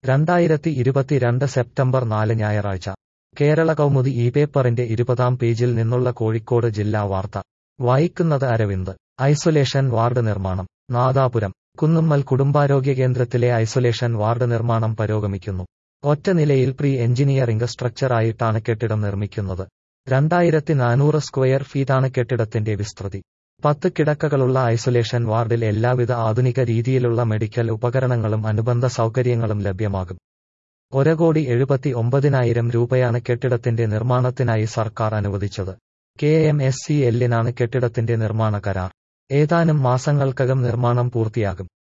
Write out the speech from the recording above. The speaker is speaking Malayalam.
രണ്ടായിരത്തി ഇരുപത്തിരണ്ട് സെപ്റ്റംബർ നാല് ഞായറാഴ്ച കേരള കൗമുദി ഈ പേപ്പറിന്റെ ഇരുപതാം പേജിൽ നിന്നുള്ള കോഴിക്കോട് ജില്ലാ വാർത്ത വായിക്കുന്നത് അരവിന്ദ് ഐസൊലേഷൻ വാർഡ് നിർമ്മാണം നാദാപുരം കുന്നുമ്മൽ കുടുംബാരോഗ്യ കേന്ദ്രത്തിലെ ഐസൊലേഷൻ വാർഡ് നിർമ്മാണം പുരോഗമിക്കുന്നു ഒറ്റ നിലയിൽ പ്രീ എഞ്ചിനീയറിംഗ് സ്ട്രക്ചറായിട്ടാണ് കെട്ടിടം നിർമ്മിക്കുന്നത് രണ്ടായിരത്തി നാനൂറ് സ്ക്വയർ ഫീറ്റാണ് കെട്ടിടത്തിന്റെ വിസ്തൃതി പത്ത് കിടക്കകളുള്ള ഐസൊലേഷൻ വാർഡിൽ എല്ലാവിധ ആധുനിക രീതിയിലുള്ള മെഡിക്കൽ ഉപകരണങ്ങളും അനുബന്ധ സൗകര്യങ്ങളും ലഭ്യമാകും ഒരു കോടി എഴുപത്തി ഒമ്പതിനായിരം രൂപയാണ് കെട്ടിടത്തിന്റെ നിർമ്മാണത്തിനായി സർക്കാർ അനുവദിച്ചത് കെ എം എസ് സി എല്ലിനാണ് കെട്ടിടത്തിന്റെ നിർമ്മാണ കരാർ ഏതാനും മാസങ്ങൾക്കകം നിർമ്മാണം പൂർത്തിയാകും